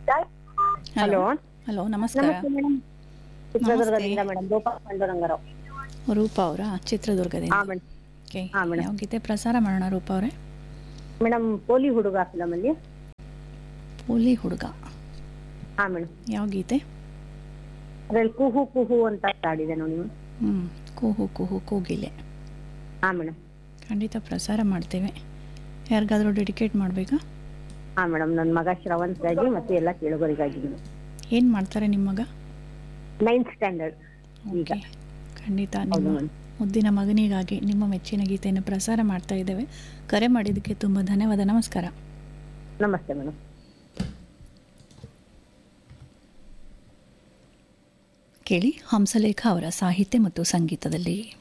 Hello hello ನಮಸ್ಕಾರ ನಮಸ್ತೆ madam ಚಿತ್ರದುರ್ಗದಿಂದ ಮೇಡಮ್ ಗೋಪಾಲ್ ಪಾಂಡುರಂಗರಾವ್ ರೂಪಾ ಅವರ ಚಿತ್ರದುರ್ಗದಿಂದ ಹಾ ಮೇಡಮ್ ಓಕೆ ಹಾ, ಮೇಡಮ್. ಯಾವ ಗೀತೆ ಪ್ರಸಾರ ಮಾಡೋಣ ರೂಪಾ ಅವರೇ ಮೇಡಮ್ ಪೋಲಿ ಹುಡುಗ ಫಿಲಮ್ ಅಲ್ಲಿ ಪೋಲಿ ಹುಡುಗ ಹಾ ಮೇಡಮ್ ಯಾವ ಗೀತೆ ಅದ್ರಲ್ಲಿ ಕುಹು ಕುಹು ಅಂತ ಹಾಡಿದೆ ನೋಡಿ ಮೇಡಮ್ ಹ್ಞೂ ಕೂಹು ಕೂಹು ಕೂಗಿಲೆ ಹಾ ಮೇಡಮ್ ಖಂಡಿತ ಪ್ರಸಾರ ಮಾಡ್ತೇವೆ ಯಾರಿಗಾದರೂ ಡೆಡಿಕೇಟ್ ಮಾಡಬೇಕಾ ಹಾ ಮೇಡಮ್ ನನ್ನ ಮಗ ಶ್ರವಂತ್ಗಾಗಿ ಮತ್ತೆ ಎಲ್ಲ ಕೇಳುಗರಿಗಾಗಿ ಏನು ಮಾಡ್ತಾರೆ ನಿಮ್ಮ ಮಗ ನೈನ್ತ್ ಸ್ಟ್ಯಾಂಡರ್ಡ್ ಈಗ ಓಕೆ ಖಂಡಿತ ಹೌದು ನಿಮ್ಮ ಮೇಡಮ್ ಮುದ್ದಿನ ಮಗನಿಗಾಗಿ ನಿಮ್ಮ ಮೆಚ್ಚಿನ ಗೀತೆಯನ್ನು ಪ್ರಸಾರ ಮಾಡ್ತಾ ಇದ್ದೇವೆ ಕರೆ ಮಾಡಿದ್ದಕ್ಕೆ ತುಂಬ ಧನ್ಯವಾದ ನಮಸ್ಕಾರ ನಮಸ್ತೆ ಮೇಡಮ್ ಕೇಳಿ ಹಂಸಲೇಖ ಅವರ ಸಾಹಿತ್ಯ ಮತ್ತು ಸಂಗೀತದಲ್ಲಿ